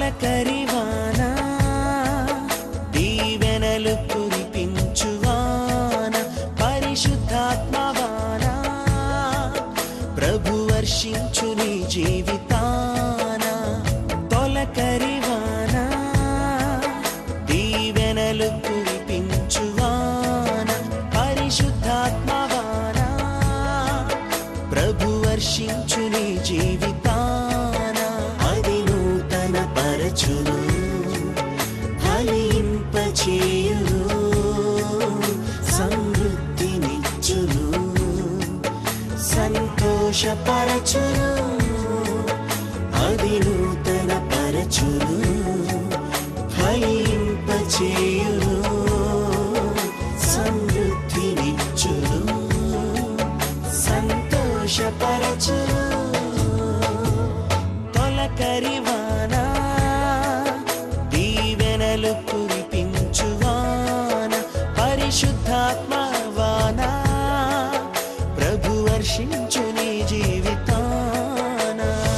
తొలకరివాన దీవెనలు కురిపించువాన పరిశుద్ధాత్మవాన ప్రభు వర్షించు నీ జీవితాన తొలకరివాన దీవెనలు కురిపించువాన పరిశుద్ధాత్మవాన ప్రభు వర్షించు నీ జీవితాన అది నూతన పరచును ఫలింపచేయును సమృద్ధినిచ్చును సంతోషపరచును అది నూతన పరచును ఫలింపచేయును సమృద్ధినిచ్చును సంతోషపరచును తొలకరివాన దీవెనలు కురిపించువాన పరిశుద్ధాత్మవాన ప్రభు వర్షించు నీ జీవితాన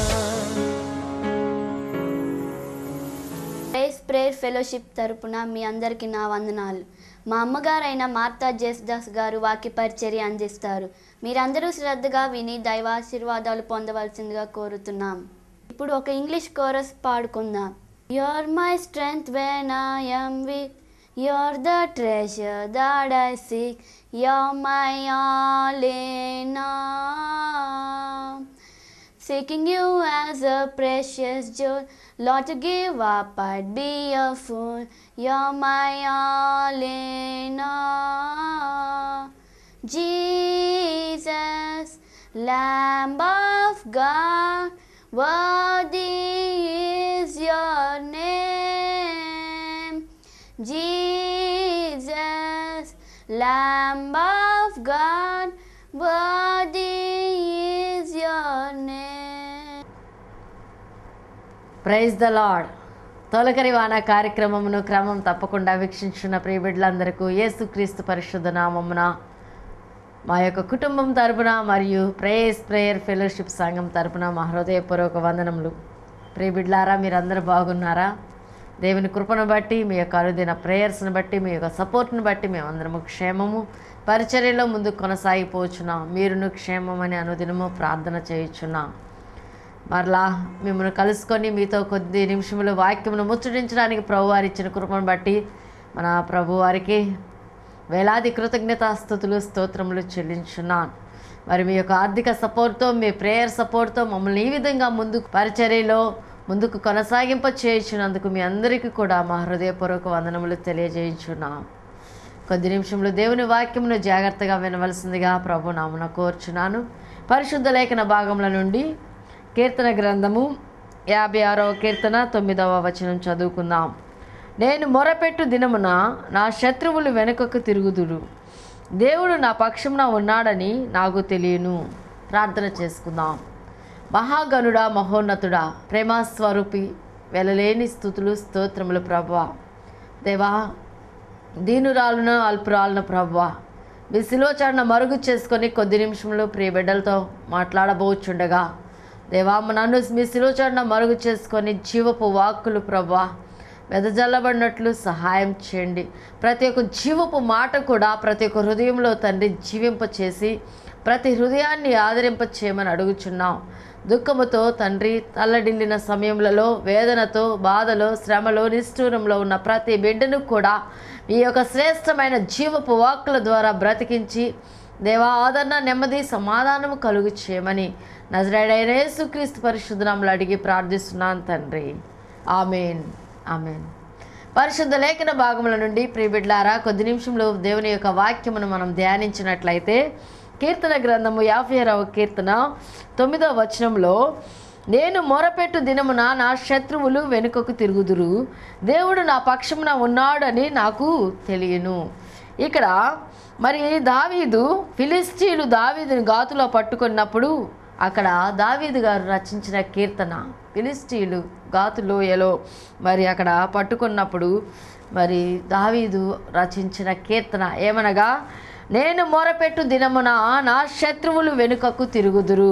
ప్రేస్ ప్రేయర్ ఫెలోషిప్ తరపున మీ అందరికీ నా వందనాలు మా అమ్మగారైన మార్తా జేసుదాస్ గారు వాక్య పరిచర్య అందిస్తారు మీరందరూ శ్రద్ధగా విని దైవాశీర్వాదాలు పొందవలసిందిగా కోరుతున్నాం ఇప్పుడు ఒక ఇంగ్లీష్ కోరస్ పాడుకుందాం you're my strength when I'm weak you're the treasure that I seek you're my all in all. Seeking you as a precious jewel, Lord, to give up, I'd be a fool. You're my all in all. Jesus, Lamb of God, worthy is your name. Jesus, Lamb of God, worthy is your name. Praise the Lord తొలకరి వాన కార్యక్రమమును క్రమం తప్పకుండా వీక్షించిన ప్రియబిడ్డలందరికీ యేసుక్రీస్తు పరిశుద్ధ నామమున మా యొక్క కుటుంబం తరపున మరియు ప్రేయస్ ప్రేయర్ ఫెలోషిప్ సంఘం తరపున మా హృదయపూర్వక వందనములు ప్రియబిడ్లారా మీరందరూ బాగున్నారా దేవుని కృపను బట్టి మీ యొక్క అరుదైన ప్రేయర్స్ని బట్టి మీ యొక్క సపోర్ట్ని బట్టి మేమందరము క్షేమము పరిచర్యలో ముందుకు కొనసాగిపోచున్నాం మీరును క్షేమమని అనుదినము ప్రార్థన చేయుచున్నాం మరలా మిమ్మల్ని కలుసుకొని మీతో కొద్ది నిమిషములు వాక్యమును ముచ్చటించడానికి ప్రభు వారు ఇచ్చిన కృపను బట్టి మన ప్రభు వారికి వేలాది కృతజ్ఞతాస్థుతులు స్తోత్రములు చెల్లించున్నాను మరి మీ యొక్క ఆర్థిక సపోర్ట్తో మీ ప్రేయర్ సపోర్ట్తో మమ్మల్ని ఈ విధంగా ముందుకు పరిచర్యలో ముందుకు కొనసాగింప చేయించినందుకు మీ అందరికీ కూడా మా హృదయపూర్వక వందనములు తెలియజేయించున్నాం కొద్ది నిమిషంలో దేవుని వాక్యమును జాగ్రత్తగా వినవలసిందిగా ప్రభు నామున కోర్చున్నాను పరిశుద్ధ లేఖన భాగముల నుండి కీర్తన గ్రంథము యాభై ఆరవ కీర్తన తొమ్మిదవ వచనం చదువుకుందాం నేను మొరపెట్టు దినమున నా శత్రువులు వెనుకకు తిరుగుదురు దేవుడు నా పక్షమున ఉన్నాడని నాకు తెలియను ప్రార్థన చేసుకుందాం మహాగణుడా మహోన్నతుడా ప్రేమాస్వరూపి వెలలేని స్థుతులు స్తోత్రములు ప్రభా దేవా దీనురాలను అల్పురాలను ప్రవ్వా మీ శిలోచరణ మరుగు చేసుకొని కొద్ది నిమిషంలో ప్రియ బిడ్డలతో మాట్లాడబోచుండగా దేవా నన్ను మీ శిలోచరణ మరుగు చేసుకొని జీవపు వాక్కులు ప్రభా వెదజల్లబడినట్లు సహాయం చేయండి ప్రతి ఒక్క జీవపు మాట కూడా ప్రతి ఒక్క హృదయంలో తండ్రి జీవింప చేసి ప్రతి హృదయాన్ని ఆదరింప చేయమని అడుగుచున్నాం దుఃఖముతో తండ్రి తల్లడిల్లిన సమయములలో వేదనతో బాధలో శ్రమలో నిష్ఠూరంలో ఉన్న ప్రతి బిడ్డను కూడా ఈ యొక్క శ్రేష్టమైన జీవపు వాక్కుల ద్వారా బ్రతికించి దేవా ఆదరణ నెమ్మది సమాధానము కలుగు చేయమని నజరేడైన యేసుక్రీస్తు పరిశుద్ధనాములు అడిగి ప్రార్థిస్తున్నాను తండ్రి ఆమెన్ ఆమెన్ పరిశుద్ధ లేఖన భాగముల నుండి ప్రియబిడ్లారా కొద్ది నిమిషంలో దేవుని యొక్క వాక్యమును మనం ధ్యానించినట్లయితే కీర్తన గ్రంథము యాభై ఆరవ కీర్తన తొమ్మిదవ వచనంలో నేను మొరపెట్టు దినమున నా శత్రువులు వెనుకకు తిరుగుదురు దేవుడు నా పక్షమున ఉన్నాడని నాకు తెలియను ఇక్కడ మరి దావీదు ఫిలిస్తీన్లు దావీదుని గాతులో పట్టుకున్నప్పుడు అక్కడ దావీదు గారు రచించిన కీర్తన ఫిలిస్తీన్లు గాతు లోయలో మరి అక్కడ పట్టుకున్నప్పుడు మరి దావీదు రచించిన కీర్తన ఏమనగా నేను మొరపెట్టు దినమున నా శత్రువులు వెనుకకు తిరుగుదురు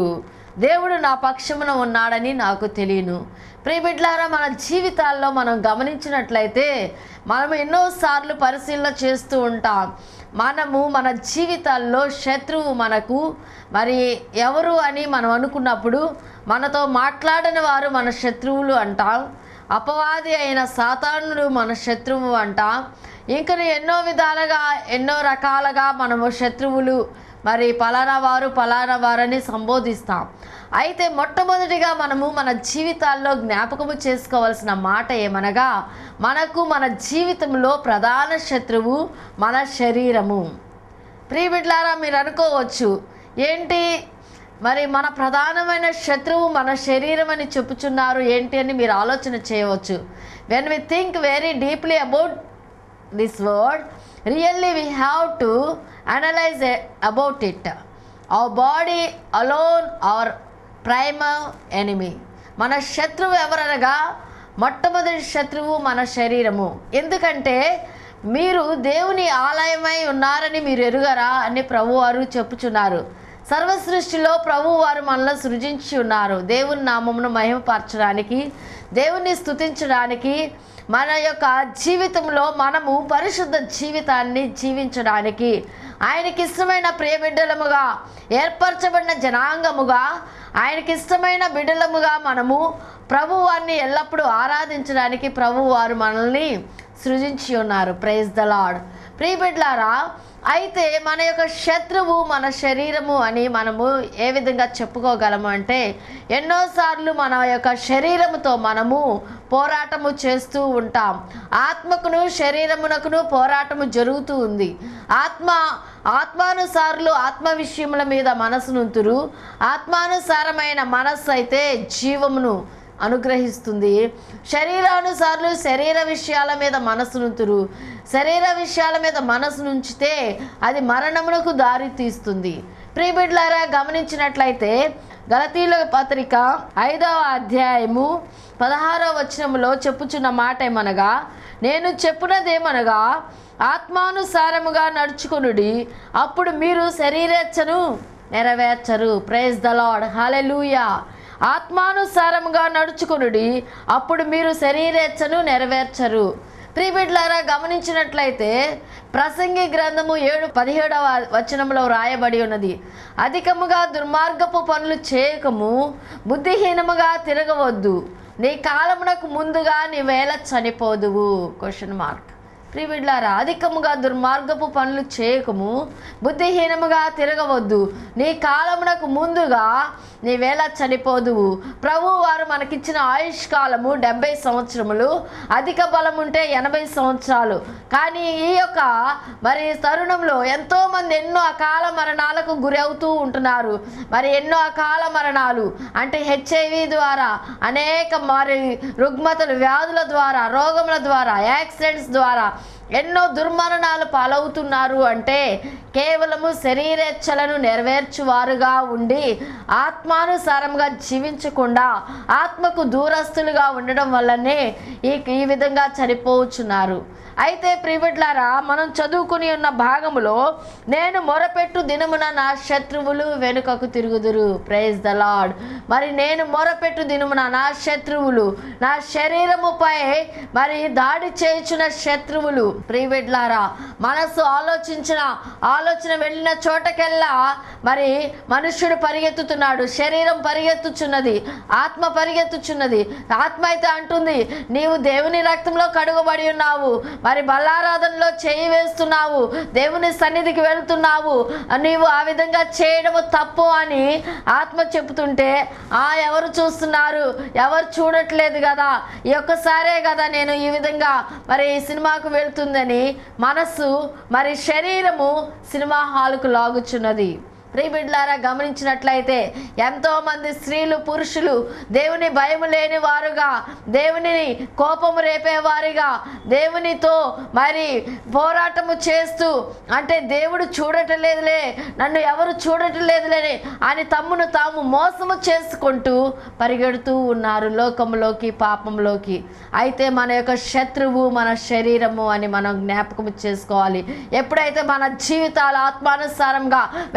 దేవుడు నా పక్షమున ఉన్నాడని నాకు తెలియను ప్రియబిడ్లారా మన జీవితాల్లో మనం గమనించినట్లయితే మనం ఎన్నోసార్లు పరిశీలన చేస్తూ ఉంటాం మనము మన జీవితాల్లో శత్రువు మనకు మరి ఎవరు అని మనం అనుకున్నప్పుడు మనతో మాట్లాడని వారు మన శత్రువులు అంటాం అపవాది అయిన సాతానుడు మన శత్రువు అంటాం ఇంకా ఎన్నో విధాలుగా ఎన్నో రకాలుగా మనము శత్రువులు మరి పలానా వారు పలానా వారని సంబోధిస్తాం అయితే మొట్టమొదటిగా మనము మన జీవితాల్లో జ్ఞాపకము చేసుకోవాల్సిన మాట ఏమనగా మనకు మన జీవితంలో ప్రధాన శత్రువు మన శరీరము ప్రియబిడ్లారా మీరు అనుకోవచ్చు ఏంటి మరి మన ప్రధానమైన శత్రువు మన శరీరం అని చెప్పుచున్నారు ఏంటి అని మీరు ఆలోచన చేయవచ్చు when we think very deeply about this word really we have to analyse about it our body alone our prime enemy మన శత్రువు ఎవరనగా మొట్టమొదటి శత్రువు మన శరీరము ఎందుకంటే మీరు దేవుని ఆలయమై ఉన్నారని మీరు ఎరుగరా అని ప్రభువారు చెప్పుచున్నారు సర్వ సృష్టిలో ప్రభు వారు మనల్ని సృజించి ఉన్నారు దేవుని నామమును మహిమపరచడానికి దేవుని స్తుతించడానికి మన యొక్క జీవితంలో మనము పరిశుద్ధ జీవితాన్ని జీవించడానికి ఆయనకి ఇష్టమైన ప్రియ బిడ్డలముగా ఏర్పరచబడిన జనాంగముగా ఆయనకి ఇష్టమైన బిడ్డలముగా మనము ప్రభువారిని ఎల్లప్పుడూ ఆరాధించడానికి ప్రభువారు మనల్ని సృజించి ఉన్నారు ప్రైజ్ ద లాడ్ ప్రియ బిడ్డలారా అయితే మన యొక్క శత్రువు మన శరీరము అని మనము ఏ విధంగా చెప్పుకోగలము అంటే ఎన్నోసార్లు మన యొక్క శరీరముతో మనము పోరాటము చేస్తూ ఉంటాం ఆత్మకును శరీరమునకును పోరాటము జరుగుతూ ఉంది ఆత్మ ఆత్మానుసారులు ఆత్మ విషయముల మీద మనసునుంతురు ఆత్మానుసారమైన మనస్సు అయితే జీవమును అనుగ్రహిస్తుంది శరీరానుసారులు శరీర విషయాల మీద మనసునుతురు శరీర విషయాల మీద మనసు నుంచితే అది మరణమునకు దారి తీస్తుంది ప్రియబిడ్లారా గమనించినట్లయితే గలతీల పత్రిక ఐదవ అధ్యాయము పదహారవ వచనములో చెప్పుచున్న మాట ఏమనగా నేను చెప్పునదేమనగా ఆత్మానుసారముగా నడుచుకొనుడి అప్పుడు మీరు శరీరేచ్ఛను నెరవేర్చరు ప్రైజ్ ద లాడ్ హలెలూయా ఆత్మానుసారముగా నడుచుకొనుడి అప్పుడు మీరు శరీరేచ్ఛను నెరవేర్చరు ప్రియబిడ్లారా గమనించినట్లయితే ప్రసంగి గ్రంథము ఏడు పదిహేడవ వచనంలో రాయబడి ఉన్నది అధికముగా దుర్మార్గపు పనులు చేయకము బుద్ధిహీనముగా తిరగవద్దు నీ కాలమునకు ముందుగా నీ వేళ చనిపోదువు క్వశ్చన్ మార్క్ ప్రివిడ్లారా అధికముగా దుర్మార్గపు పనులు చేయకము బుద్ధిహీనముగా తిరగవద్దు నీ కాలమునకు ముందుగా నీ వేళ చనిపోదువు ప్రభు వారు మనకిచ్చిన ఆయుష్ కాలము డెబ్బై సంవత్సరములు అధిక బలం ఉంటే ఎనభై సంవత్సరాలు కానీ ఈ యొక్క మరి తరుణంలో ఎంతోమంది ఎన్నో అకాల మరణాలకు గురి అవుతూ ఉంటున్నారు మరి ఎన్నో అకాల మరణాలు అంటే హెచ్ఐవి ద్వారా అనేక మరి రుగ్మతలు వ్యాధుల ద్వారా రోగముల ద్వారా యాక్సిడెంట్స్ ద్వారా ఎన్నో దుర్మరణాలు పాలవుతున్నారు అంటే కేవలము శరీరేచ్ఛలను నెరవేర్చువారుగా ఉండి ఆత్మానుసారంగా జీవించకుండా ఆత్మకు దూరస్తులుగా ఉండడం వల్లనే ఈ ఈ విధంగా చనిపోవచ్చున్నారు అయితే ప్రివిడ్లారా మనం చదువుకుని ఉన్న భాగములో నేను మొరపెట్టు దినమున నా శత్రువులు వెనుకకు తిరుగుదురు ప్రైజ్ ద లాడ్ మరి నేను మొరపెట్టు దినమున నా శత్రువులు నా శరీరముపై మరి దాడి చేయుచున్న శత్రువులు ప్రివిడ్లారా మనసు ఆలోచించిన ఆలోచన వెళ్ళిన చోటకెల్లా మరి మనుష్యుడు పరిగెత్తుతున్నాడు శరీరం పరిగెత్తుచున్నది ఆత్మ పరిగెత్తుచున్నది ఆత్మ అయితే అంటుంది నీవు దేవుని రక్తంలో కడుగబడి ఉన్నావు మరి బల్లారాధనలో చేయి వేస్తున్నావు దేవుని సన్నిధికి వెళ్తున్నావు నీవు ఆ విధంగా చేయడము తప్పు అని ఆత్మ చెప్తుంటే ఆ ఎవరు చూస్తున్నారు ఎవరు చూడట్లేదు కదా ఈ ఒక్కసారే కదా నేను ఈ విధంగా మరి ఈ సినిమాకు వెళ్తుందని మనసు మరి శరీరము సినిమా హాల్కు లాగుచున్నది ప్రియబిడ్లారా గమనించినట్లయితే ఎంతో మంది స్త్రీలు పురుషులు దేవుని భయం లేని వారుగా దేవుని కోపము రేపేవారిగా దేవునితో మరి పోరాటము చేస్తూ అంటే దేవుడు చూడటలేదులే నన్ను ఎవరు చూడటలేదులే అని తమ్మును తాము మోసము చేసుకుంటూ పరిగెడుతూ ఉన్నారు లోకంలోకి పాపంలోకి అయితే మన యొక్క శత్రువు మన శరీరము అని మనం జ్ఞాపకం చేసుకోవాలి ఎప్పుడైతే మన జీవితాలు ఆత్మానుసారంగా when we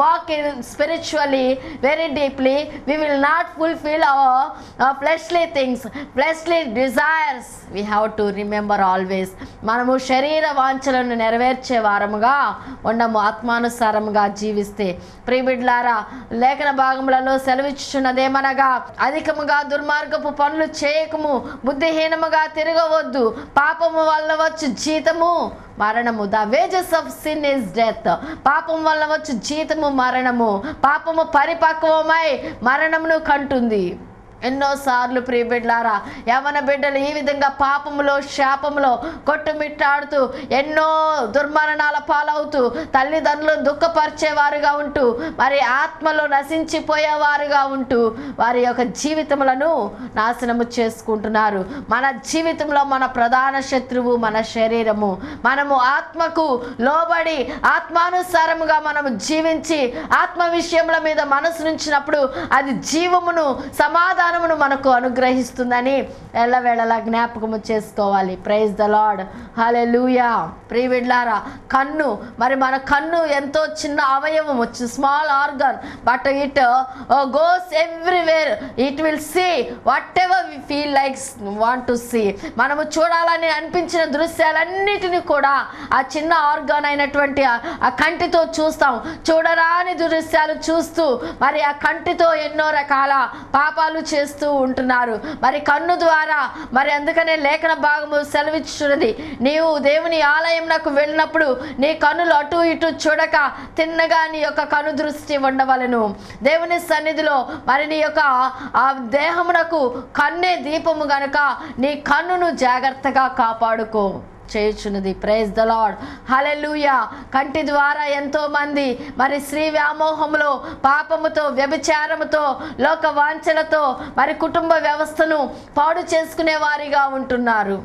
walk in spiritually very deeply, we will not fulfill our, our fleshly things, fleshly desires. We have to remember always. మనము శరీర వాంఛలను నెరవేర్చే వారముగా ఉండము ఆత్మానుసారముగా జీవిస్తే ప్రియబిడ్లారా లేఖన భాగములలో సెలవిచ్చుచున్నదేమనగా అధికముగా దుర్మార్గపు పనులు చేయకము బుద్ధిహీనముగా తిరగవద్దు పాపము వల్ల వచ్చు జీతము మరణము the wages of sin is death పాపం వల్ల వచ్చు జీతము మరణము పాపము పరిపక్వమై మరణమును కంటుంది ఎన్నోసార్లు ప్రియ బిడ్డలారా యవన బిడ్డలు ఈ విధంగా పాపములో శాపములో కొట్టుమిట్టాడుతూ ఎన్నో దుర్మరణాల పాలవుతూ తల్లిదండ్రులు దుఃఖపరిచేవారుగా ఉంటూ మరి ఆత్మలో నశించిపోయేవారుగా ఉంటూ వారి యొక్క జీవితములను నాశనము చేసుకుంటున్నారు మన జీవితంలో మన ప్రధాన శత్రువు మన శరీరము మనము ఆత్మకు లోబడి ఆత్మానుసారముగా మనము జీవించి ఆత్మ విషయముల మీద మనసు నుంచినప్పుడు అది జీవమును సమాధానమును మనకు అనుగ్రహిస్తుందని ఎల్లవేళలా జ్ఞాపకము చేసుకోవాలి ప్రైజ్ ద లాడ్ హలే లూయా ప్రియవిడ్లారా కన్ను మరి మన కన్ను ఎంతో చిన్న అవయవం వచ్చి small organ but it goes everywhere it will see whatever we feel likes want to see మనము చూడాలని అనిపించిన దృశ్యాలన్నిటిని కూడా ఆ చిన్న ఆర్గాన్ అయినటువంటి ఆ- ఆ కంటితో చూస్తాం చూడరాని దృశ్యాలు చూస్తూ మరి ఆ కంటితో ఎన్నో రకాల పాపాలు చేస్తూ ఉంటున్నారు మరి కన్ను ద్వారా మరి అందుకనే లేఖన భాగము సెలవిచ్చున్నది నీవు దేవుని ఆలయంనకు వెళ్ళినప్పుడు నీ కన్నులు అటు ఇటు చూడక తిన్నగా నీ యొక్క కను దృష్టి ఉండవలను దేవుని సన్నిధిలో మరి నీ యొక్క ఆ దేహమునకు కన్నే దీపము గనుక నీ కన్నును జాగ్రత్తగా కాపాడుకో చేయుచున్నది ప్రైజ్ ద లాడ్ హలెలూయా కంటి ద్వారా ఎంతో మంది మరి స్త్రీ వ్యామోహములో పాపముతో వ్యభిచారముతో లోక వాంఛలతో మరి కుటుంబ వ్యవస్థను పాడు చేసుకునే వారిగా ఉంటున్నారు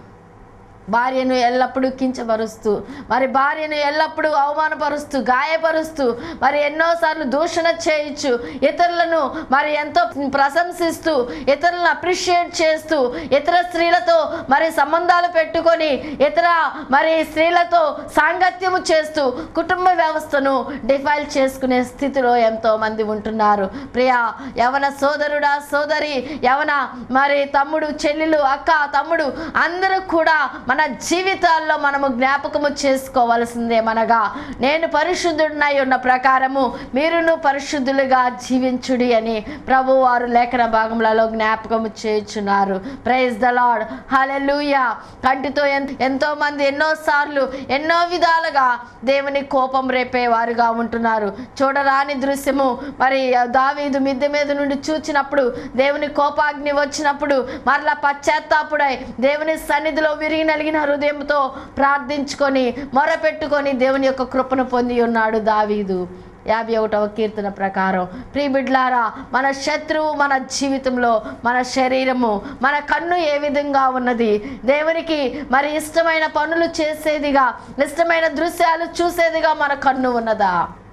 భార్యను ఎల్లప్పుడూ కించపరుస్తూ మరి భార్యను ఎల్లప్పుడూ అవమానపరుస్తూ గాయపరుస్తూ మరి ఎన్నోసార్లు దూషణ చేయొచ్చు ఇతరులను మరి ఎంతో ప్రశంసిస్తూ ఇతరులను అప్రిషియేట్ చేస్తూ ఇతర స్త్రీలతో మరి సంబంధాలు పెట్టుకొని ఇతర మరి స్త్రీలతో సాంగత్యము చేస్తూ కుటుంబ వ్యవస్థను డిఫైల్ చేసుకునే స్థితిలో ఎంతో మంది ఉంటున్నారు ప్రియా యవన సోదరుడా సోదరి యవన మరి తమ్ముడు చెల్లెలు అక్క తమ్ముడు అందరూ కూడా మన జీవితాల్లో మనము జ్ఞాపకము చేసుకోవాల్సిందే మనగా నేను పరిశుద్ధుడినై ఉన్న ప్రకారము మీరును పరిశుద్ధులుగా జీవించుడి అని ప్రభు వారు లేఖన భాగములలో జ్ఞాపకము చేయుచున్నారు ప్రైజ్ ద లాడ్ హలెలూయా కంటితో ఎన్- ఎంతో మంది ఎన్నో సార్లు ఎన్నో విధాలుగా దేవుని కోపం రేపే వారుగా ఉంటున్నారు చూడరాని దృశ్యము మరి దావీదు మిద్దె మీద నుండి చూచినప్పుడు దేవుని కోపాగ్ని వచ్చినప్పుడు మరలా పశ్చాత్తాపుడై దేవుని సన్నిధిలో విరిగి నలిగిన హృదయంతో ప్రార్థించుకొని మొరపెట్టుకొని దేవుని యొక్క కృపను పొంది ఉన్నాడు దావీదు యాభై ఒకటవ కీర్తన ప్రకారం ప్రియబిడ్లారా మన శత్రువు మన జీవితంలో మన శరీరము మన కన్ను ఏ విధంగా ఉన్నది దేవునికి మరి ఇష్టమైన పనులు చేసేదిగా ఇష్టమైన దృశ్యాలు చూసేదిగా మన కన్ను ఉన్నదా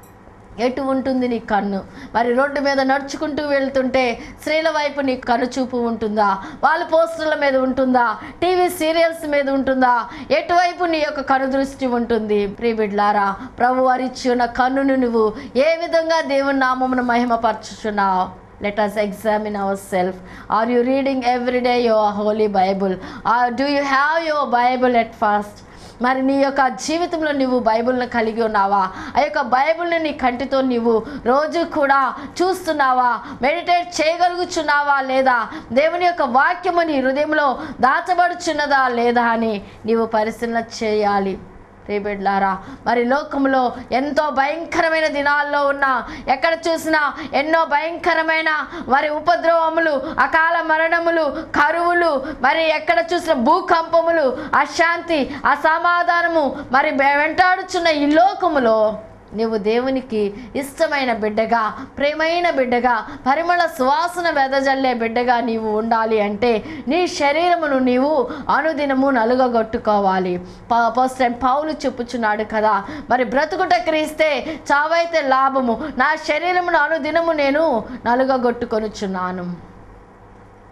ఎటు ఉంటుంది నీ కన్ను మరి రోడ్డు మీద నడుచుకుంటూ వెళ్తుంటే స్త్రీల వైపు నీ కను చూపు ఉంటుందా వాళ్ళ పోస్టర్ల మీద ఉంటుందా టీవీ సీరియల్స్ మీద ఉంటుందా ఎటువైపు నీ యొక్క కను దృష్టి ఉంటుంది ప్రియబిడ్లారా ప్రభు వారిచ్చి ఉన్న కన్నును నువ్వు ఏ విధంగా దేవుని నామమును మహిమపరచుచున్నావు let us examine our self are you reading every day your holy Bible or do you have your Bible at first మరి నీ యొక్క జీవితంలో నువ్వు బైబిల్ని కలిగి ఉన్నావా ఆ యొక్క బైబిల్ని నీ కంటితో నీవు రోజు కూడా చూస్తున్నావా మెడిటేట్ చేయగలుగుచున్నావా లేదా దేవుని యొక్క వాక్యము నీ హృదయంలో దాచబడుచున్నదా లేదా అని నీవు పరిశీలన చేయాలి రేబెడ్లారా మరి లోకంలో ఎంతో భయంకరమైన దినాల్లో ఉన్న ఎక్కడ చూసినా ఎన్నో భయంకరమైన మరి ఉపద్రవములు అకాల మరణములు కరువులు మరి ఎక్కడ చూసిన భూకంపములు అశాంతి అసమాధానము మరి వె- వెంటాడుచున్న ఈ లోకములో నీవు దేవునికి ఇష్టమైన బిడ్డగా ప్రేమైన బిడ్డగా పరిమళ సువాసన వెదజల్లే బిడ్డగా నీవు ఉండాలి అంటే నీ శరీరమును నీవు అనుదినము నలుగగొట్టుకోవాలి ఫస్ట్ టైం పౌలు చెప్పుచున్నాడు కదా మరి బ్రతుకుట క్రీస్తే చావైతే లాభము నా శరీరమును అనుదినము నేను నలుగగొట్టుకొనుచున్నాను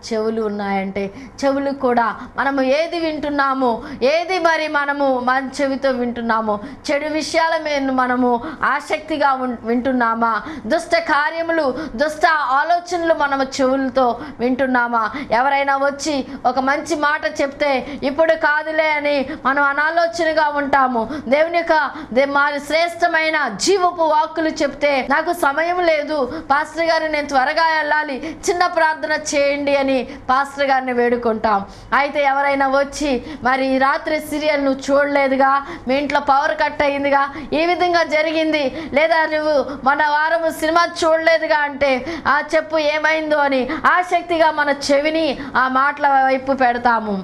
చెవులు ఉన్నాయంటే చెవులు కూడా మనము ఏది వింటున్నాము ఏది మరి మనము మన చెవితో వింటున్నాము చెడు విషయాల మీద మనము ఆసక్తిగా ఉన్- వింటున్నామా దుష్ట కార్యములు దుష్ట ఆలోచనలు మనము చెవులతో వింటున్నామా ఎవరైనా వచ్చి ఒక మంచి మాట చెప్తే ఇప్పుడు కాదులే అని మనం అనాలోచనగా ఉంటాము దేవుని యొక్క దే- మా శ్రేష్టమైన జీవపు వాక్కులు చెప్తే నాకు సమయం లేదు పాస్టర్ గారు నేను త్వరగా వెళ్ళాలి చిన్న ప్రార్థన చేయండి అని పాస్టర్ గారిని వేడుకుంటాం అయితే ఎవరైనా వచ్చి మరి ఈ రాత్రి సీరియల్ నువ్వు చూడలేదుగా మీ ఇంట్లో పవర్ కట్ అయిందిగా ఈ విధంగా జరిగింది లేదా నువ్వు మన వారము సినిమా చూడలేదుగా అంటే ఆ చెప్పు ఏమైందో అని ఆసక్తిగా మన చెవిని ఆ మాటల వైపు పెడతాము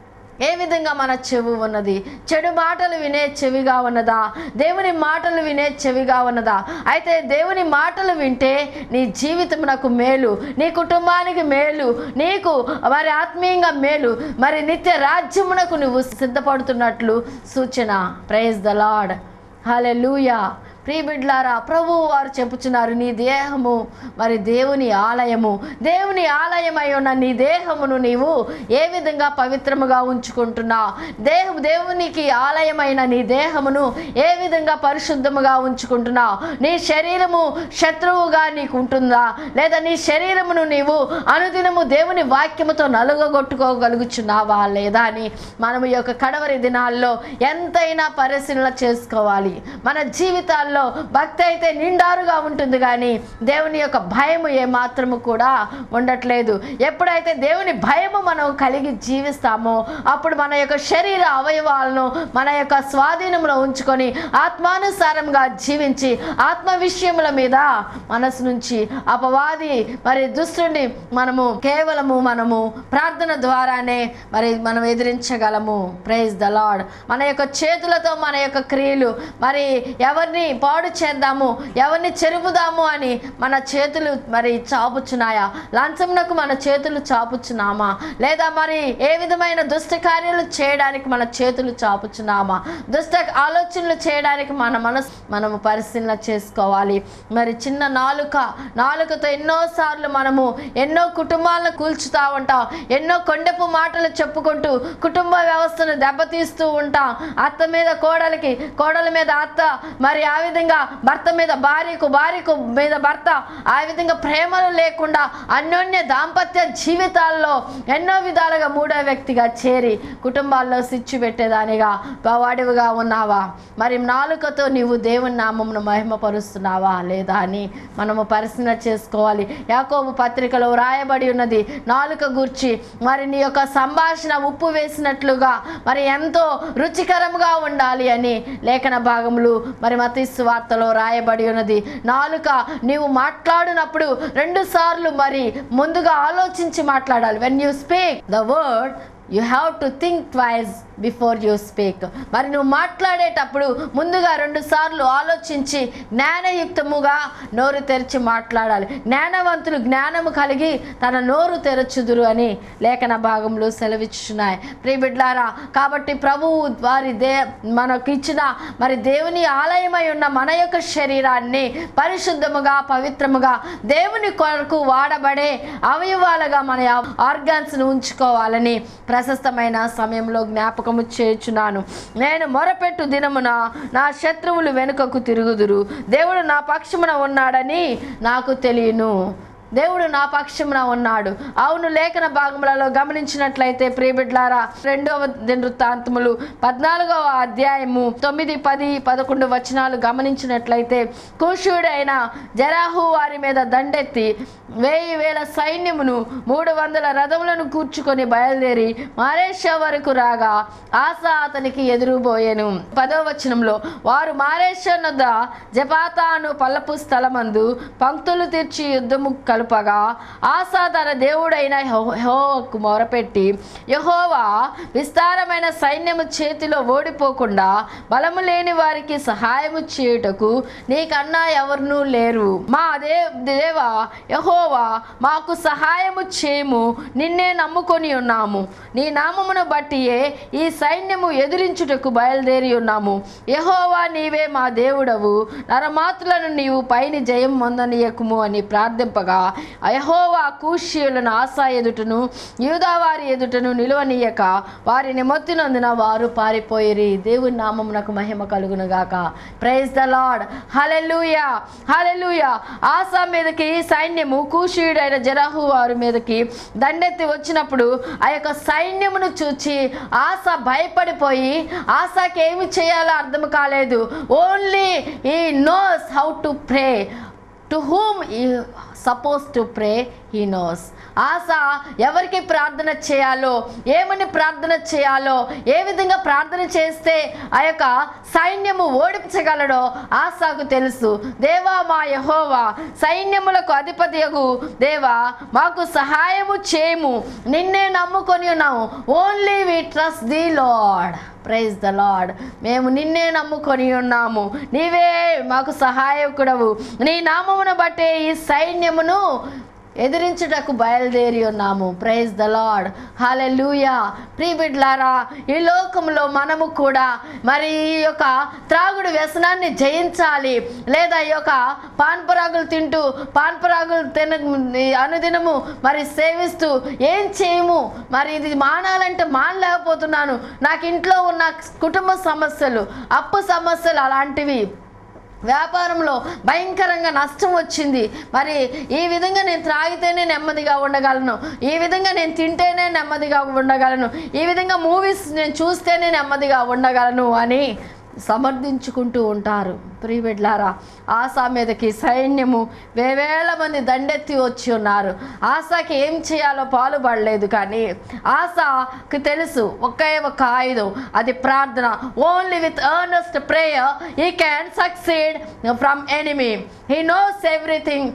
ఏ విధంగా మన చెవు ఉన్నది చెడు మాటలు వినే చెవిగా ఉన్నదా దేవుని మాటలు వినే చెవిగా ఉన్నదా అయితే దేవుని మాటలు వింటే నీ జీవితం నాకు మేలు నీ కుటుంబానికి మేలు నీకు మరి ఆత్మీయంగా మేలు మరి నిత్య రాజ్యమునకు నువ్వు సిద్ధపడుతున్నట్లు సూచన ప్రైజ్ ద లాడ్ హలెలూయా ప్రియబిడ్లారా ప్రభువు వారు చెప్పుచున్నారు నీ దేహము మరి దేవుని ఆలయము దేవుని ఆలయమై ఉన్న నీ దేహమును నీవు ఏ విధంగా పవిత్రముగా ఉంచుకుంటున్నావు దేహం దేవునికి ఆలయమైన నీ దేహమును ఏ విధంగా పరిశుద్ధముగా ఉంచుకుంటున్నావు నీ శరీరము శత్రువుగా నీకు ఉంటుందా లేదా నీ శరీరమును నీవు అనుదినము దేవుని వాక్యముతో నలుగగొట్టుకోగలుగుచున్నావా లేదా అని మనము ఈ యొక్క కడవరి దినాల్లో ఎంతైనా పరిశీలన చేసుకోవాలి మన జీవితాల్లో భక్తి అయితే నిండారుగా ఉంటుంది కానీ దేవుని యొక్క భయము ఏమాత్రము కూడా ఉండట్లేదు ఎప్పుడైతే దేవుని భయము మనం కలిగి జీవిస్తామో అప్పుడు మన యొక్క శరీర అవయవాలను మన యొక్క స్వాధీనంలో ఉంచుకొని ఆత్మానుసారంగా జీవించి ఆత్మ విషయముల మీద మనసు నుంచి అపవాది మరి దుష్టుని మనము కేవలము మనము ప్రార్థన ద్వారానే మరి మనం ఎదిరించగలము ప్రైజ్ ద లాడ్ మన యొక్క చేతులతో మన యొక్క క్రియలు మరి ఎవరిని పాడు చేద్దాము ఎవరిని చెరుపుదాము అని మన చేతులు మరి చాపుచున్నాయా లంచమునకు మన చేతులు చాపుచున్నామా లేదా మరి ఏ విధమైన దుష్ట కార్యాలు చేయడానికి మన చేతులు చాపుచున్నామా దుష్ట ఆలోచనలు చేయడానికి మన మనసు మనము పరిశీలన చేసుకోవాలి మరి చిన్న నాలుక నాలుకతో ఎన్నోసార్లు మనము ఎన్నో కుటుంబాలను కూల్చుతా ఉంటాం ఎన్నో కొండెపు మాటలు చెప్పుకుంటూ కుటుంబ వ్యవస్థను దెబ్బతీస్తూ ఉంటాం అత్త మీద కోడలికి కోడల మీద అత్త మరి ఆ విధంగా భర్త మీద భార్యకు భార్యకు మీద భర్త ఆ విధంగా ప్రేమలు లేకుండా అన్యోన్య దాంపత్య జీవితాల్లో ఎన్నో విధాలుగా మూడో వ్యక్తిగా చేరి కుటుంబాల్లో సిచ్చు పెట్టేదానిగా వాడివిగా ఉన్నావా మరి నాలుకతో నీవు దేవుని నామమును మహిమపరుస్తున్నావా లేదా అని మనము పరిశీలన చేసుకోవాలి యాకోబు పత్రికలో వ్రాయబడి ఉన్నది నాలుక గూర్చి మరి నీ యొక్క సంభాషణ ఉప్పు వేసినట్లుగా మరి ఎంతో రుచికరంగా ఉండాలి అని లేఖన భాగములు మరి మతీసు వార్తలో రాయబడి ఉన్నది నాలుక నీవు మాట్లాడినప్పుడు రెండు సార్లు మరి ముందుగా ఆలోచించి మాట్లాడాలి when you speak the word you have to think twice before you speak మరి నువ్వు మాట్లాడేటప్పుడు ముందుగా రెండు సార్లు ఆలోచించి జ్ఞానయుక్తముగా నోరు తెరిచి మాట్లాడాలి జ్ఞానవంతులు జ్ఞానము కలిగి తన నోరు తెరచుదురు అని లేఖన భాగంలో సెలవిచ్చున్నాయి ప్రియబిడ్లారా కాబట్టి ప్రభువు వారి దే మనకు ఇచ్చిన మరి దేవుని ఆలయమై ఉన్న మన యొక్క శరీరాన్ని పరిశుద్ధముగా పవిత్రముగా దేవుని కొరకు వాడబడే అవయవాలుగా మన ఆర్గాన్స్ను ఉంచుకోవాలని ప్రశస్తమైన సమయంలో జ్ఞాపకము చేయుచున్నాను నేను మొరపెట్టు దినమున నా శత్రువులు వెనుకకు తిరుగుదురు దేవుడు నా పక్షమున ఉన్నాడని నాకు తెలియను దేవుడు నా పక్షమున ఉన్నాడు అవును లేఖన భాగములలో గమనించినట్లయితే ప్రియబిడ్లారా రెండవ వృత్తాంతములు పద్నాలుగవ అధ్యాయము తొమ్మిది పది పదకొండు వచనాలు గమనించినట్లయితే కుషుడైన జరాహు వారి మీద దండెత్తి వెయ్యి వేల సైన్యమును మూడు వందల రథములను కూర్చుకొని బయలుదేరి మారేష వరకు రాగా ఆశ అతనికి ఎదురుబోయెను పదవ వచనంలో వారు మారేషనొద్ద జపాతాను పల్లపు స్థలమందు పంక్తులు తీర్చి యుద్ధము కలుపగా ఆశా తన దేవుడైన యెహోవాకు మొరపెట్టి యహోవా విస్తారమైన సైన్యము చేతిలో ఓడిపోకుండా బలము లేని వారికి సహాయము చేయుటకు నీకన్నా ఎవరునూ లేరు మా దే దేవా యహోవా మాకు సహాయము చేయము నిన్నే నమ్ముకొని ఉన్నాము నీ నామమును బట్టియే ఈ సైన్యము ఎదిరించుటకు బయలుదేరి ఉన్నాము యహోవా నీవే మా దేవుడవు నరమాతులను నీవు పైని జయం పొందనీయకుము అని ప్రార్థింపగా యహోవా కూషియులను ఆశా ఎదుటను యూదావారి ఎదుటను నిలువనీయక వారిని మొత్తినందున వారు పారిపోయిరి దేవుని నామమునకు మహిమ కలుగును గాక praise the Lord hallelujah hallelujah Asa మీదకి సైన్యము కూషీయుడైన జరాహు వారి మీదకి దండెత్తి వచ్చినప్పుడు ఆ యొక్క సైన్యమును చూచి ఆశ భయపడిపోయి ఆశకి ఏమి చేయాలో అర్థం కాలేదు only he knows how to pray to whom he suppose to pray he knows Asa ఎవరికి ప్రార్థన చేయాలో ఏమని ప్రార్థన చేయాలో ఏ విధంగా ప్రార్థన చేస్తే ఆ యొక్క సైన్యము ఓడించగలడో ఆశకు తెలుసు దేవా మా యహోవా సైన్యములకు అధిపతియగు దేవా మాకు సహాయము చేయము నిన్నే నమ్ముకొని ఉన్నాము only we trust the Lord praise the Lord మేము నిన్నే నమ్ముకొని ఉన్నాము నీవే మాకు సహాయకుడవు నీ నామమును బట్టే ఈ సైన్యమును ఎదిరించుటకు బయలుదేరి ఉన్నాము ప్రైజ్ ద లార్డ్ హాలెలూయా ప్రీబిడ్లారా ఈ లోకంలో మనము కూడా మరి ఈ యొక్క త్రాగుడు వ్యసనాన్ని జయించాలి లేదా ఈ యొక్క పాన్పరాగులు తింటూ పాన్పరాగులు తిన అనుదినము మరి సేవిస్తూ ఏం చేయము మరి ఇది మానాలంటే మానలేకపోతున్నాను నాకు ఇంట్లో ఉన్న కుటుంబ సమస్యలు అప్పు సమస్యలు అలాంటివి వ్యాపారంలో భయంకరంగా నష్టం వచ్చింది మరి ఈ విధంగా నేను త్రాగితేనే నెమ్మదిగా ఉండగలను ఈ విధంగా నేను తింటేనే నెమ్మదిగా ఉండగలను ఈ విధంగా మూవీస్ నేను చూస్తేనే నెమ్మదిగా ఉండగలను అని సమర్థించుకుంటూ ఉంటారు ప్రియబిడ్లారా ఆశా మీదకి సైన్యము వేవేల మంది దండెత్తి వచ్చి ఉన్నారు ఆశకి ఏం చేయాలో పాలుపడలేదు కానీ ఆశకి తెలుసు ఒకే ఒక ఆయుధం అది ప్రార్థన only with earnest prayer he can succeed from enemy he knows everything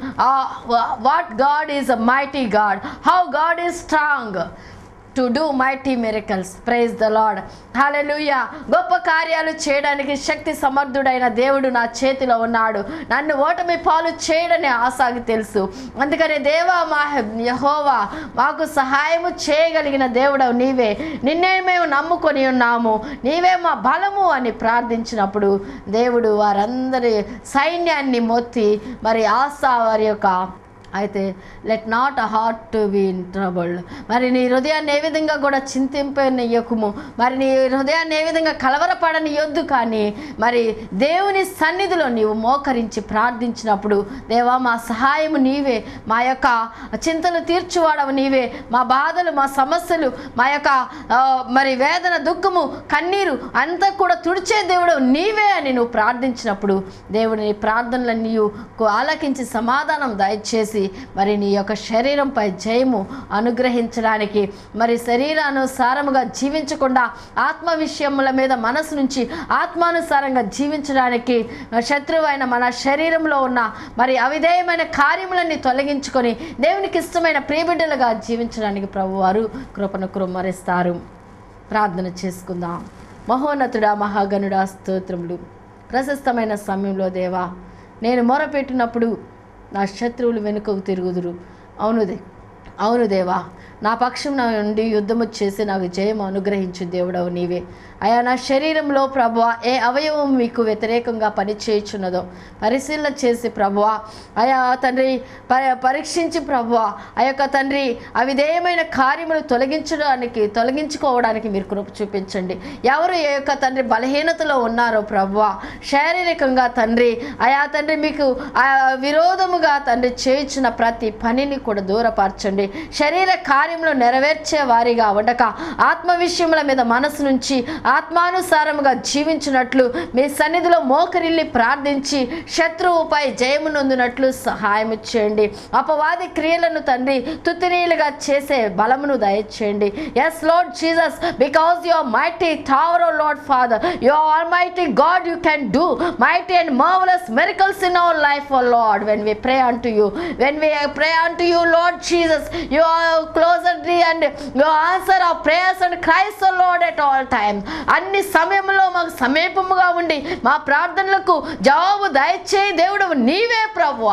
what God is a mighty God how God is strong to do mighty miracles praise the Lord hallelujah గొప్ప కార్యాలు చేయడానికి శక్తి సమర్థుడైన దేవుడు నా చేతిలో ఉన్నాడు నన్ను ఓటమి పాలు చేయడని ఆశకి తెలుసు అందుకని దేవా మా యహోవా మాకు సహాయము చేయగలిగిన దేవుడవు నీవే నిన్నే మేము నమ్ముకొని ఉన్నాము నీవే మా బలము అని ప్రార్థించినప్పుడు దేవుడు వారందరి సైన్యాన్ని మొత్తి మరి ఆశా వారి యొక్క అయితే let not a heart to be in trouble మరి నీ హృదయాన్ని ఏ విధంగా కూడా చింతింపనియకుము మరి నీ హృదయాన్ని ఏ విధంగా కలవరపడనియొద్దు కానీ మరి దేవుని సన్నిధిలో నీవు మోకరించి ప్రార్థించినప్పుడు దేవా మా సహాయము నీవే మా యొక్క చింతలు తీర్చువాడవు నీవే మా బాధలు మా సమస్యలు మా యొక్క ఆ, మరి వేదన దుఃఖము కన్నీరు అంతా కూడా తుడిచే దేవుడు నీవే అని నువ్వు ప్రార్థించినప్పుడు దేవుని నీ ప్రార్థనలను నీవు కు- ఆలకించి సమాధానం దయచేసి మరి నీ యొక్క శరీరంపై జయము అనుగ్రహించడానికి మరి శరీరానుసారముగా జీవించకుండా ఆత్మ విషయముల మీద మనసు నుంచి ఆత్మానుసారంగా జీవించడానికి శత్రువైన మన శరీరంలో ఉన్న మరి అవిధేయమైన కార్యములన్నీ తొలగించుకొని దేవునికి ఇష్టమైన ప్రియబిడ్డలుగా జీవించడానికి ప్రభువారు కృపను కుమ్మరిస్తారు ప్రార్థన చేసుకుందాం మహోన్నతుడా మహాగణుడా స్తోత్రములు ప్రశస్తమైన సమయంలో దేవా నేను మొరపెట్టినప్పుడు నా శత్రువులు వెనుకకు తిరుగుదురు అవును దే అవును దేవా నా పక్షం నా నుండి యుద్ధము చేసి నాకు జయం అనుగ్రహించు దేవుడవు నీవే అయా నా శరీరంలో ప్రభువ ఏ అవయవం మీకు వ్యతిరేకంగా పనిచేయుచున్నదో పరిశీలన చేసి ప్రభువ అయా తండ్రి ప- పరీక్షించి ప్రభువ ఆ యొక్క తండ్రి అవిధేయమైన కార్యములు తొలగించడానికి తొలగించుకోవడానికి మీరు కృప చూపించండి ఎవరు ఏ యొక్క తండ్రి బలహీనతలో ఉన్నారో ప్రభువ శారీరకంగా తండ్రి అయా తండ్రి మీకు ఆ విరోధముగా తండ్రి చేయించిన ప్రతి పనిని కూడా దూరపరచండి శరీర కార్యములు నెరవేర్చే వారిగా ఉండక ఆత్మ విషయముల మీద మనసు నుంచి ఆత్మానుసారముగా జీవించినట్లు మీ సన్నిధిలో మోకరిల్లి ప్రార్థించి శత్రువుపై జయము నొందినట్లు సహాయం చేయండి అపవాది క్రియలను తండ్రి తుత్తినీలుగా చేసే బలమును దయచేయండి yes Lord Jesus because you're mighty tower O Lord Father you're almighty God you can do mighty and marvellous miracles in our life, oh Lord, when we pray unto you. When we pray unto you, Lord Jesus, you are closer and you answer our prayers and cries, oh Lord, at all times. అన్ని సమయంలో మాకు సమీపముగా ఉండి మా ప్రార్థనలకు జవాబు దయచేయి దేవుడు నీవే ప్రభువా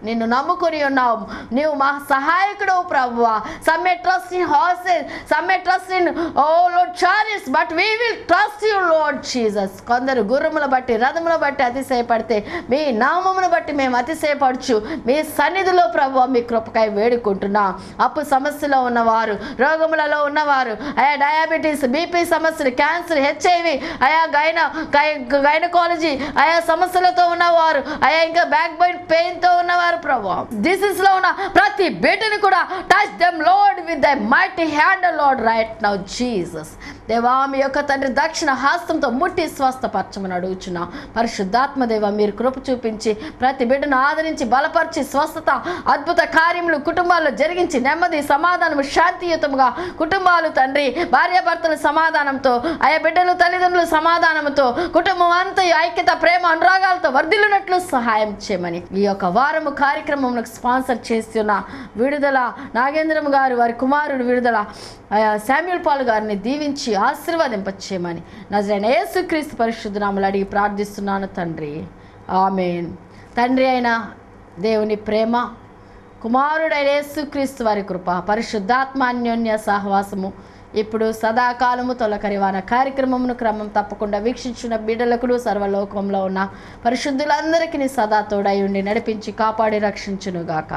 నిన్ను నమ్ముకొని ఉన్నావు నీవు మా సహాయకుడు ప్రభువా some may trust in horses some may trust in O Lord chariots but we will trust you Lord Jesus కొందరు గుర్రముల బట్టి రథముల బట్టి అతిశయపడితే మీ నామమును బట్టి మేము అతిశయపడుచు మీ సన్నిధిలో ప్రభు మీ కృపకాయ వేడుకుంటున్నాం అప్పు సమస్యలో ఉన్నవారు రోగములలో ఉన్నవారు అయా డయాబెటీస్ బీపీ సమస్యలు క్యాన్సర్ హెచ్ఐవి అయా గైన గైనకాలజీ ఆయా సమస్యలతో ఉన్నవారు ఆయా ఇంకా బ్యాక్ బైన్ పెయిన్ తో ఉన్నవారు ప్రభు డిసీజ్ లో ఉన్న ప్రతి బిడ్డని కూడా touch them Lord with the mighty hand Lord right now Jesus దేవా మీ యొక్క తండ్రి దక్షిణ హస్తంతో ముట్టి స్వస్థపరచమని అడుగుచున్నా పరిశుద్ధాత్మ దేవ మీరు కృప చూపించి ప్రతి బిడ్డను ఆదరించి బలపరిచి స్వస్థత అద్భుత కార్యములు కుటుంబాల్లో జరిగించి నెమ్మది సమాధానము శాంతియుతముగా కుటుంబాలు తండ్రి భార్యాభర్తల సమాధానంతో ఆయా బిడ్డలు తల్లిదండ్రుల సమాధానంతో కుటుంబం అంతా ఈ ఐక్యత ప్రేమ అనురాగాలతో వర్ధిల్లునట్లు సహాయం చేయమని ఈ యొక్క వారము కార్యక్రమంలో స్పాన్సర్ చేస్తున్న విడుదల నాగేంద్రం గారు వారి కుమారుడు విడుదల ఆయా శామ్యుల్ పాల్ గారిని దీవించి ఆశీర్వదింపచేయమని నజరైన యేసుక్రీస్తు పరిశుద్ధ నామలు అడిగి ప్రార్థిస్తున్నాను తండ్రి ఆమెన్ తండ్రి అయిన దేవుని ప్రేమ కుమారుడైన యేసుక్రీస్తు వారి కృప పరిశుద్ధాత్మ అన్యోన్య సహవాసము ఇప్పుడు సదాకాలము తొలకరివాన కార్యక్రమమును క్రమం తప్పకుండా వీక్షించిన బిడ్డలకును సర్వలోకంలో ఉన్న పరిశుద్ధులందరికీ సదా తోడై ఉండి నడిపించి కాపాడి రక్షించునుగాక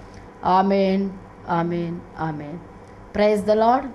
amen amen amen praise the Lord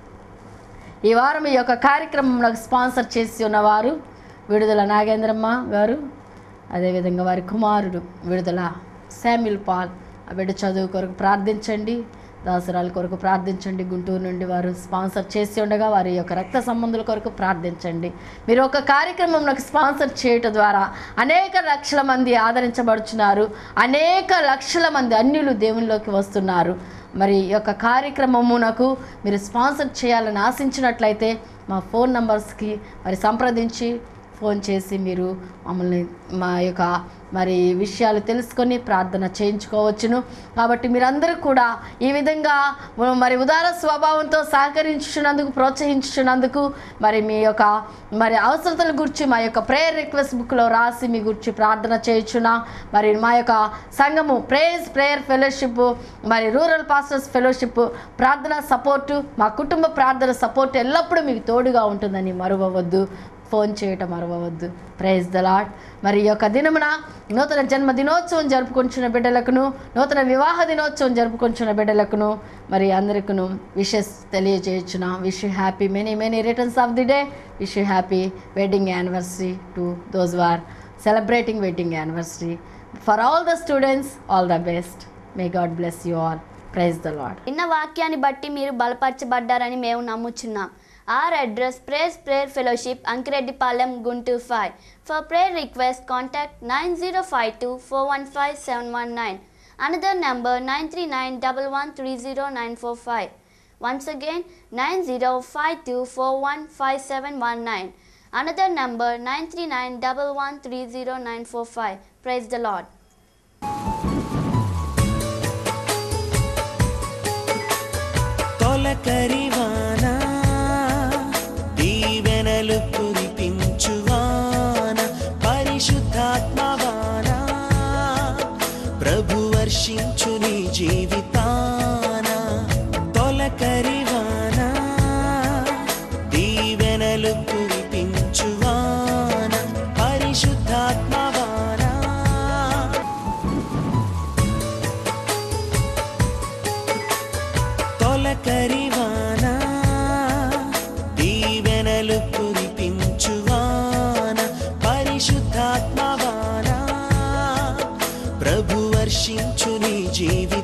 ఈ వారం ఈ యొక్క కార్యక్రమం స్పాన్సర్ చేసి ఉన్నవారు విడుదల నాగేంద్రమ్మ గారు అదేవిధంగా వారి కుమారుడు విడుదల శామ్యుల్ పాల్ ఆ బిడ్డ చదువు కొరకు ప్రార్థించండి దాసరాల కొరకు ప్రార్థించండి గుంటూరు నుండి వారు స్పాన్సర్ చేసి ఉండగా వారి యొక్క రక్త సంబంధుల కొరకు ప్రార్థించండి మీరు ఒక కార్యక్రమంలో స్పాన్సర్ చేయటం ద్వారా అనేక లక్షల మంది ఆదరించబడుచున్నారు అనేక లక్షల మంది అన్యులు దేవునిలోకి వస్తున్నారు మరి ఈ యొక్క కార్యక్రమమునకు మీరు స్పాన్సర్ చేయాలని ఆశించినట్లయితే మా ఫోన్ నంబర్స్కి మరి సంప్రదించి ఫోన్ చేసి మీరు మమ్మల్ని మా యొక్క మరి విషయాలు తెలుసుకొని ప్రార్థన చేయించుకోవచ్చును కాబట్టి మీరందరూ కూడా ఈ విధంగా మరి ఉదార స్వభావంతో సహకరించున్నందుకు ప్రోత్సహించున్నందుకు మరి మీ యొక్క మరి అవసరతల గురించి మా యొక్క ప్రేయర్ రిక్వెస్ట్ బుక్లో రాసి మీ గురించి ప్రార్థన చేయించున్నా మరి మా యొక్క సంఘము ప్రేయర్స్ ప్రేయర్ ఫెలోషిప్ మరి రూరల్ పాస్టర్స్ ఫెలోషిప్ ప్రార్థన సపోర్టు మా కుటుంబ ప్రార్థన సపోర్ట్ ఎల్లప్పుడూ మీకు తోడుగా ఉంటుందని మరువవద్దు ఫోన్ చేయటం మరవవద్దు ప్రైజ్ ద లాట్ మరి ఈ యొక్క దినమున నూతన జన్మ దినోత్సవం జరుపుకుంటున్న బిడ్డలకును నూతన వివాహ దినోత్సవం జరుపుకుంటున్న బిడ్డలకును మరి అందరికను విషెస్ తెలియజేయచ్చున wish you happy many many returns of the day wish you happy wedding anniversary to those who are celebrating wedding anniversary for all the students all the best may God bless you all praise the Lord విన్న వాక్యాన్ని బట్టి మీరు బలపరచబడ్డారని మేము నమ్ముచున్నాం our address praise prayer fellowship Ankireddipalem Guntur five for prayer request contact nine zero five two four one five seven one nine another number nine three nine double one three zero nine four five once again nine zero five two four one five seven one nine another number nine three nine double one three zero nine four five praise the Lord తొలకరివాన దీవెనలు కురిపించువాన పరిశుద్ధాత్మవాన ప్రభు వర్షించు నీ జీవితాన తొలకరివాన దీవెనలు కురిపించువాన పరిశుద్ధాత్మవాన తొలకరివాన దీవెనలు కురిపించువాన పరిశుద్ధాత్మవాన ప్రభు వర్షించు నీ జీవి